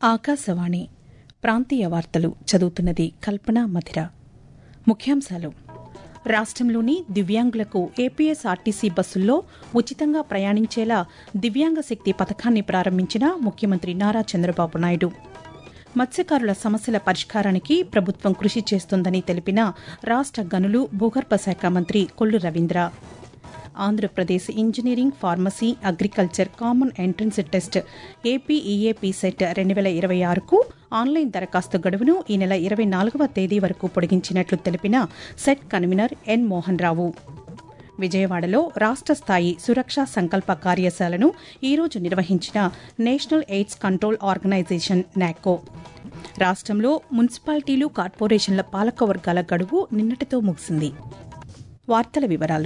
ఆకాశవాణి ప్రాంతీయ వార్తలు చదువుతున్నది కల్పన మధిర ముఖ్యాంశాలు రాష్ట్రంలోని దివ్యాంగులకు ఏపీఎస్ఆర్టీసీ బస్సుల్లో ఉచితంగా ప్రయాణించేలా దివ్యాంగ శక్తి పథకాన్ని ప్రారంభించిన ముఖ్యమంత్రి నారా చంద్రబాబు నాయుడు మత్స్యకారుల సమస్యల పరిష్కారానికి ప్రభుత్వం కృషి చేస్తోందని తెలిపిన రాష్ట గనులు భూగర్భ శాఖ మంత్రి Kollu Ravindra Andhra Pradesh engineering pharmacy agriculture common entrance test APEAP CET రెండు వేల ఇరవై ఆరుకు ఆన్లైన్ దరఖాస్తు గడువును ఈ నెల ఇరవై నాలుగవ తేదీ వరకు పొడిగించినట్లు తెలిపిన CET convener N Mohan Rao విజయవాడలో రాష్ట స్థాయి సురక్షా సంకల్ప కార్యశాలను ఈరోజు నిర్వహించిన నేషనల్ ఎయిడ్స్ కంట్రోల్ ఆర్గనైజేషన్ నాకో రాష్ట్రంలో మున్సిపాలిటీలు కార్పొరేషన్ల పాలకవర్గాల గడువు నిన్నటితో ముగిసింది వార్తల వివరాలు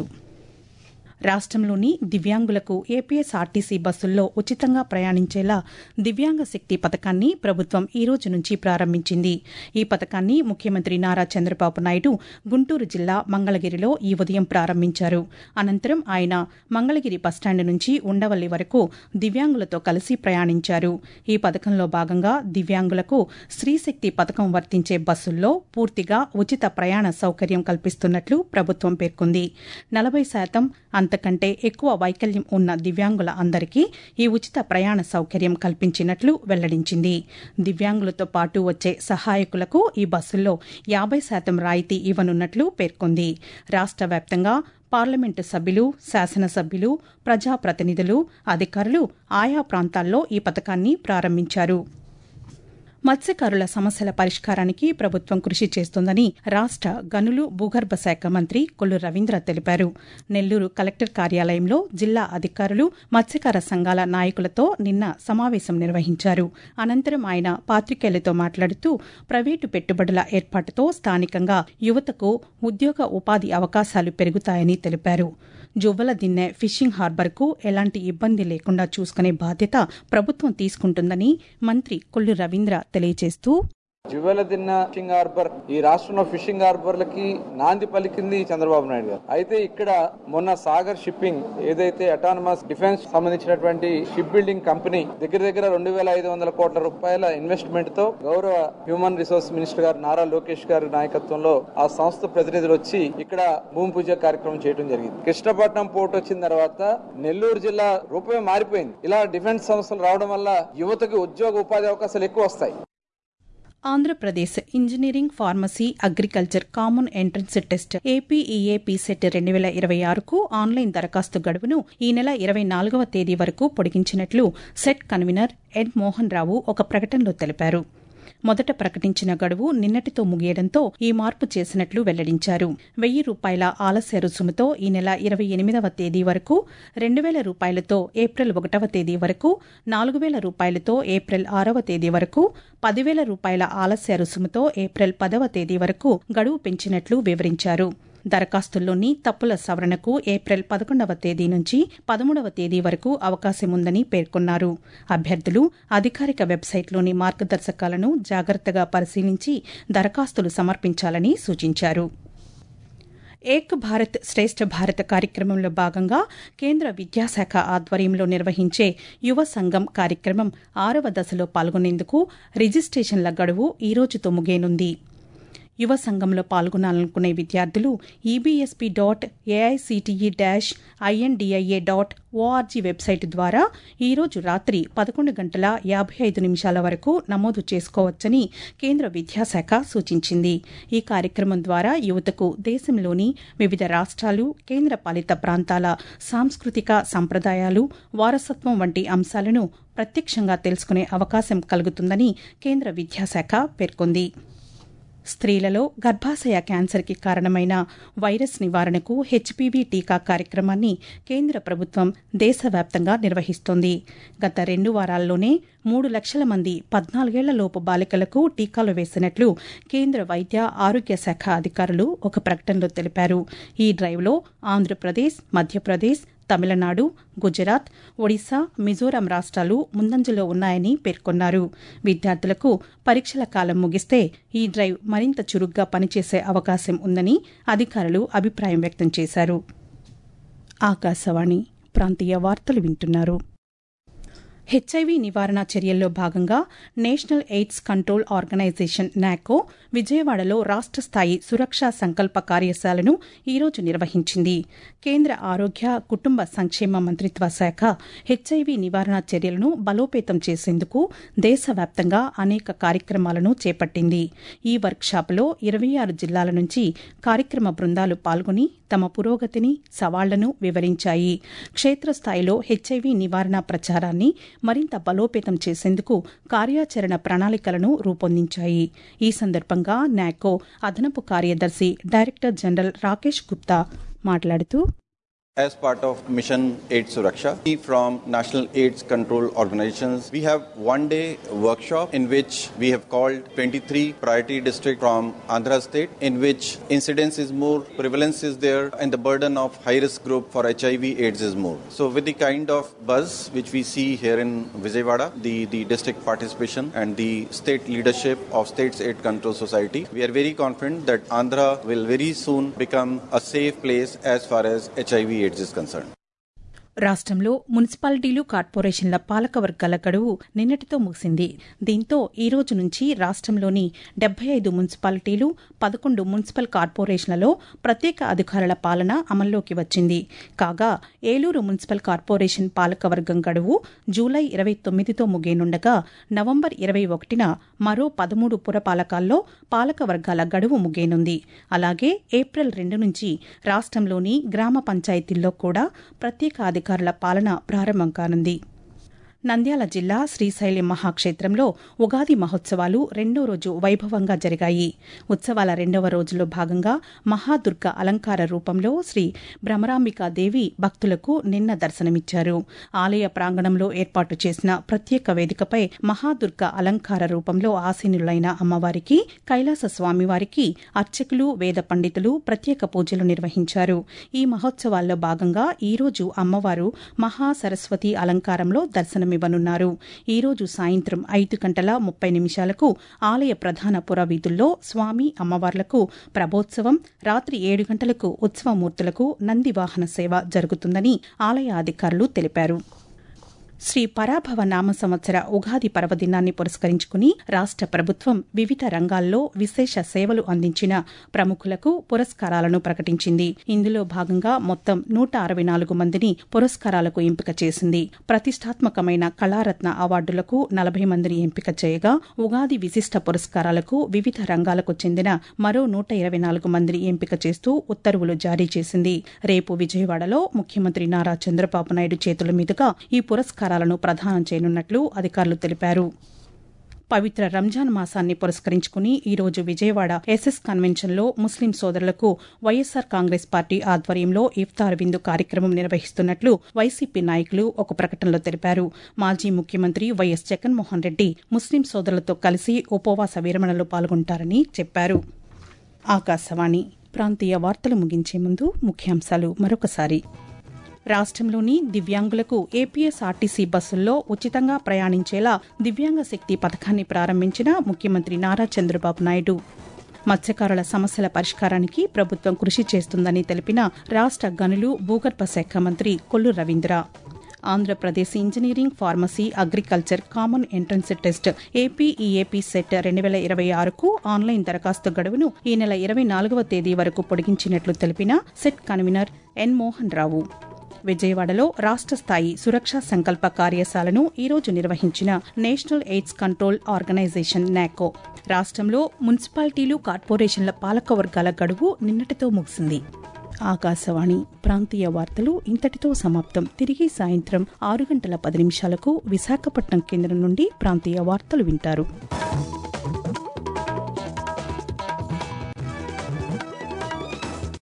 రాష్ట్రంలోని దివ్యాంగులకు ఏపీఎస్ఆర్టీసీ బస్సుల్లో ఉచితంగా ప్రయాణించేలా దివ్యాంగ శక్తి పథకాన్ని ప్రభుత్వం ఈ రోజు నుంచి ప్రారంభించింది ఈ పథకాన్ని ముఖ్యమంత్రి నారా చంద్రబాబు నాయుడు గుంటూరు జిల్లా మంగళగిరిలో ఈ ఉదయం ప్రారంభించారు అనంతరం ఆయన మంగళగిరి బస్టాండ్ నుంచి ఉండవల్లి వరకు దివ్యాంగులతో కలిసి ప్రయాణించారు ఈ పథకంలో భాగంగా దివ్యాంగులకు స్త్రీశక్తి పథకం వర్తించే బస్సుల్లో పూర్తిగా ఉచిత ప్రయాణ సౌకర్యం కల్పిస్తున్నట్లు ప్రభుత్వం పేర్కొంది నలభై శాతం అంతకంటే ఎక్కువ వైకల్యం ఉన్న దివ్యాంగుల అందరికీ ఈ ఉచిత ప్రయాణ సౌకర్యం కల్పించినట్లు వెల్లడించింది దివ్యాంగులతో పాటు వచ్చే సహాయకులకు ఈ బస్సుల్లో యాబై శాతం రాయితీ ఇవ్వనున్నట్లు పేర్కొంది రాష్ట వ్యాప్తంగా పార్లమెంటు సభ్యులు శాసనసభ్యులు ప్రజాప్రతినిధులు అధికారులు ఆయా ప్రాంతాల్లో ఈ పథకాన్ని ప్రారంభించారు మత్స్యకారుల సమస్యల పరిష్కారానికి ప్రభుత్వం కృషి చేస్తోందని రాష్ట గనులు భూగర్భ శాఖ మంత్రి కొల్లు రవీంద్ర తెలిపారు నెల్లూరు కలెక్టర్ కార్యాలయంలో జిల్లా అధికారులు మత్స్యకార సంఘాల నాయకులతో నిన్న సమావేశం నిర్వహించారు అనంతరం ఆయన పాతికేయులతో మాట్లాడుతూ ప్రైవేటు పెట్టుబడుల ఏర్పాటుతో స్థానికంగా యువతకు ఉద్యోగ ఉపాధి అవకాశాలు పెరుగుతాయని తెలిపారు జువ్వల దిన్నె ఫిషింగ్ హార్బర్కు ఎలాంటి ఇబ్బంది లేకుండా చూసుకునే బాధ్యత ప్రభుత్వం తీసుకుంటుందని మంత్రి కొల్లు రవీంద్ర తెలియజేస్తూ జువెల దిన్న ఫిషింగ్ హార్బర్ ఈ రాష్ట్రంలో ఫిషింగ్ హార్బర్లకి నాంది పలికింది చంద్రబాబు నాయుడు గారు అయితే ఇక్కడ మొన్న సాగర్ షిప్పింగ్ ఏదైతే అటానమస్ డిఫెన్స్ సంబంధించినటువంటి షిప్ బిల్డింగ్ కంపెనీ దగ్గర దగ్గర రెండు వేల ఐదు వందల కోట్ల రూపాయల ఇన్వెస్ట్మెంట్ తో గౌరవ హ్యూమన్ రిసోర్స్ మినిస్టర్ గారు నారా లోకేష్ గారి నాయకత్వంలో ఆ సంస్థ ప్రతినిధులు వచ్చి ఇక్కడ భూమి పూజ కార్యక్రమం చేయడం జరిగింది కృష్ణపట్నం పోర్ట్ వచ్చిన తర్వాత నెల్లూరు జిల్లా రూపమే మారిపోయింది ఇలా డిఫెన్స్ సంస్థలు రావడం వల్ల యువతకి ఉద్యోగ ఉపాధి అవకాశాలు ఎక్కువ వస్తాయి Andhra Pradesh engineering pharmacy agriculture common entrance test APEAP CET రెండు వేల ఇరవై ఆరుకు ఆన్లైన్ దరఖాస్తు గడువును ఈ నెల ఇరవై నాలుగవ తేదీ వరకు పొడిగించినట్లు CET convener N Mohan Rao ఒక ప్రకటనలో తెలిపారు మొదట ప్రకటించిన గడువు నిన్నటితో ముగియడంతో ఈ మార్పు చేసినట్లు వెల్లడించారు వెయ్యి రూపాయల ఆలస్య రుసుముతో ఈ నెల ఇరవై ఎనిమిదవ తేదీ వరకు రెండు వేల రూపాయలతో ఏప్రిల్ ఒకటవ తేదీ వరకు నాలుగు వేల రూపాయలతో ఏప్రిల్ ఆరవ తేదీ వరకు పదివేల రూపాయల ఆలస్య రుసుముతో ఏప్రిల్ పదవ తేదీ వరకు గడువు పెంచినట్లు వివరించారు దరఖాస్తుల్లోని తప్పుల సవరణకు ఏప్రిల్ పదకొండవ తేదీ నుంచి పదమూడవ తేదీ వరకు అవకాశం ఉందని పేర్కొన్నారు అభ్యర్థులు అధికారిక వెబ్సైట్లోని మార్గదర్శకాలను జాగ్రత్తగా పరిశీలించి దరఖాస్తులు సమర్పించాలని సూచించారు ఏక్ భారత్ శ్రేష్ఠ భారత్ కార్యక్రమంలో భాగంగా కేంద్ర విద్యాశాఖ ఆధ్వర్యంలో నిర్వహించే యువ సంఘం కార్యక్రమం ఆరవ దశలో పాల్గొనేందుకు రిజిస్ట్రేషన్ల గడువు ఈ రోజుతో ముగియనుంది యువ సంఘంలో పాల్గొనాలనుకునే విద్యార్థులు EBSP dot AICTE dash INDIA dot ORG website ద్వారా ఈరోజు రాత్రి పదకొండు గంటల యాభై ఐదు నిమిషాల వరకు నమోదు చేసుకోవచ్చని కేంద్ర విద్యాశాఖ సూచించింది ఈ కార్యక్రమం ద్వారా యువతకు దేశంలోని వివిధ రాష్ట్రాలు కేంద్ర పాలిత ప్రాంతాల సాంస్కృతిక సంప్రదాయాలు వారసత్వం వంటి అంశాలను ప్రత్యక్షంగా తెలుసుకునే అవకాశం కలుగుతుందని కేంద్ర విద్యాశాఖ పేర్కొంది స్త్రీలలో గర్భాశయ క్యాన్సర్కి కారణమైన వైరస్ నివారణకు హెచ్పీవీ టీకా కార్యక్రమాన్ని కేంద్ర ప్రభుత్వం దేశవ్యాప్తంగా నిర్వహిస్తోంది గత రెండు వారాల్లోనే మూడు లక్షల మంది పద్నాలుగేళ్లలోపు బాలికలకు టీకాలు వేసినట్లు కేంద్ర వైద్య ఆరోగ్య శాఖ అధికారులు ఒక ప్రకటనలో తెలిపారు ఈ డ్రైవ్లో ఆంధ్రప్రదేశ్ మధ్యప్రదేశ్ తమిళనాడు గుజరాత్ ఒడిశా మిజోరాం రాష్ట్రాలు ముందంజలో ఉన్నాయని పేర్కొన్నారు విద్యార్థులకు పరీక్షల కాలం ముగిస్తే ఈ డ్రైవ్ మరింత చురుగ్గా పనిచేసే అవకాశం ఉందని అధికారులు అభిప్రాయం వ్యక్తం చేశారు ఆకాశవాణి ప్రాంతీయ వార్తలు వింటున్నారు హెచ్ఐవి నివారణ చర్యల్లో భాగంగా నేషనల్ ఎయిడ్స్ కంట్రోల్ ఆర్గనైజేషన్ నాకో విజయవాడలో రాష్ట్ర స్థాయి సురక్షా సంకల్ప కార్యశాలను ఈరోజు నిర్వహించింది కేంద్ర ఆరోగ్య కుటుంబ సంక్షేమ మంత్రిత్వ శాఖ హెచ్ఐవి నివారణ చర్యలను బలోపేతం చేసేందుకు దేశవ్యాప్తంగా అనేక కార్యక్రమాలను చేపట్టింది ఈ వర్క్షాప్లో ఇరవై ఆరు జిల్లాల నుంచి కార్యక్రమ బృందాలు పాల్గొని తమ పురోగతిని సవాళ్లను వివరించాయి క్షేత్రస్థాయిలో హెచ్ఐవి నివారణ ప్రచారాన్ని మరింత బలోపేతం చేసేందుకు కార్యాచరణ ప్రణాళికలను రూపొందించాయి ఈ సందర్భంగా నాకో అదనపు కార్యదర్శి డైరెక్టర్ జనరల్ రాకేష్ గుప్తా మాట్లాడుతూ As part of Mission Aid Suraksha, we from National AIDS Control Organizations, we have one day workshop in which we have called 23 priority district from Andhra state in which incidence is more, prevalence is there and the burden of high risk group for HIV AIDS is more. So with the kind of buzz which we see here in Vijayawada, the, the district participation and the state leadership of States Aid Control Society, we are very confident that Andhra will very soon become a safe place as far as HIV AIDS is concerned. రాష్ట్రంలో మున్సిపాలిటీలు కార్పొరేషన్ల పాలక వర్గాల గడువు నిన్నటితో ముగిసింది దీంతో ఈ రోజు నుంచి రాష్ట్రంలోని డెబ్బై ఐదు మున్సిపాలిటీలు పదకొండు మున్సిపల్ కార్పొరేషన్లలో ప్రత్యేక అధికారుల పాలన అమల్లోకి వచ్చింది కాగా ఏలూరు మున్సిపల్ కార్పొరేషన్ పాలకవర్గం గడువు జూలై ఇరవై తొమ్మిదితో ముగియనుండగా నవంబర్ ఇరవై ఒకటిన మరో పదమూడు పురపాలకాల్లో పాలక వర్గాల గడువు ముగియనుంది అలాగే ఏప్రిల్ రెండు నుంచి రాష్ట్రంలోని గ్రామ పంచాయతీల్లో కూడా ప్రత్యేక అధికారుల పాలన ప్రారంభం కానుంది నంద్యాల జిల్లా శ్రీశైలం మహాక్షేత్రంలో ఉగాది మహోత్సవాలు రెండో రోజు వైభవంగా జరిగాయి ఉత్సవాల రెండవ రోజులో భాగంగా మహాదుర్గ అలంకార రూపంలో శ్రీ భ్రమరాంబికాదేవి భక్తులకు నిన్న దర్శనమిచ్చారు ఆలయ ప్రాంగణంలో ఏర్పాటు చేసిన ప్రత్యేక వేదికపై మహాదుర్గ అలంకార రూపంలో ఆసీనులైన అమ్మవారికి కైలాస స్వామివారికి అర్చకులు వేద పండితులు ప్రత్యేక పూజలు నిర్వహించారు ఈ మహోత్సవాల్లో భాగంగా ఈరోజు అమ్మవారు మహాసరస్వతి అలంకారంలో దర్శనమివ్వనున్నారు ఈ రోజు సాయంత్రం ఐదు గంటల ముప్పై నిమిషాలకు ఆలయ ప్రధాన పురవీధుల్లో స్వామి అమ్మవార్లకు ప్రభోత్సవం రాత్రి ఏడు గంటలకు ఉత్సవమూర్తులకు నంది వాహన సేవ జరుగుతుందని ఆలయ అధికారులు తెలిపారు శ్రీ పరాభవ నామ సంవత్సర ఉగాది పర్వదినాన్ని పురస్కరించుకుని రాష్ట ప్రభుత్వం వివిధ రంగాల్లో విశేష సేవలు అందించిన ప్రముఖులకు పురస్కారాలను ప్రకటించింది ఇందులో భాగంగా మొత్తం నూట అరవై నాలుగు మందిని పురస్కారాలకు ఎంపిక చేసింది ప్రతిష్టాత్మకమైన కళారత్న అవార్డులకు నలభై మందిని ఎంపిక చేయగా ఉగాది విశిష్ట పురస్కారాలకు వివిధ రంగాలకు చెందిన మరో నూట ఇరవై నాలుగు మందిని ఎంపిక చేస్తూ ఉత్తర్వులు జారీ చేసింది రేపు విజయవాడలో ముఖ్యమంత్రి నారా చంద్రబాబు నాయుడు చేతుల మీదుగా ఈ పురస్కారాలు పురస్కారాలను ప్రదానం చేయనున్నట్లు అధికారులు తెలిపారు పవిత్ర రంజాన్ మాసాన్ని పురస్కరించుకుని ఈ రోజు విజయవాడ ఎస్ఎస్ కన్వెన్షన్లో ముస్లిం సోదరులకు వైఎస్సార్ కాంగ్రెస్ పార్టీ ఆధ్వర్యంలో ఇఫ్తార్ విందు కార్యక్రమం నిర్వహిస్తున్నట్లు వైసీపీ నాయకులు ఒక ప్రకటనలో తెలిపారు మాజీ ముఖ్యమంత్రి వైఎస్ జగన్మోహన్ రెడ్డి ముస్లిం సోదరులతో కలిసి ఉపవాస విరమణలో పాల్గొంటారని చెప్పారు ఆకాశవాణి ప్రాంతీయ వార్తలు ముగించే ముందు ముఖ్యాంశాలు మరొకసారి రాష్ట్రంలోని దివ్యాంగులకు ఏపీఎస్ఆర్టీసీ బస్సుల్లో ఉచితంగా ప్రయాణించేలా దివ్యాంగ శక్తి పథకాన్ని ప్రారంభించిన ముఖ్యమంత్రి నారా చంద్రబాబు నాయుడు మత్స్యకారుల సమస్యల పరిష్కారానికి ప్రభుత్వం కృషి చేస్తుందని తెలిపిన రాష్ట గనులు భూగర్భ శాఖ మంత్రి Kollu Ravindra Andhra Pradesh engineering pharmacy agriculture common entrance test APEAP CET రెండు వేల ఇరవై ఆరుకు ఆన్లైన్ దరఖాస్తు గడువును ఈ నెల ఇరవై నాలుగవ తేదీ వరకు పొడిగించినట్లు తెలిపిన CET convener N Mohan Rao విజయవాడలో రాష్ట్ర స్థాయి సురక్షా సంకల్ప కార్యశాలను ఈరోజు నిర్వహించిన నేషనల్ ఎయిడ్స్ కంట్రోల్ ఆర్గనైజేషన్ నాకో రాష్ట్రంలో మున్సిపాలిటీలు కార్పొరేషన్ల పాలక వర్గాల గడువు నిన్నటితో ముగిసింది ఆకాశవాణి ప్రాంతీయ వార్తలు ఇంతటితో సమాప్తం తిరిగి సాయంత్రం ఆరు గంటల పది నిమిషాలకు విశాఖపట్నం కేంద్రం నుండి ప్రాంతీయ వార్తలు వింటారు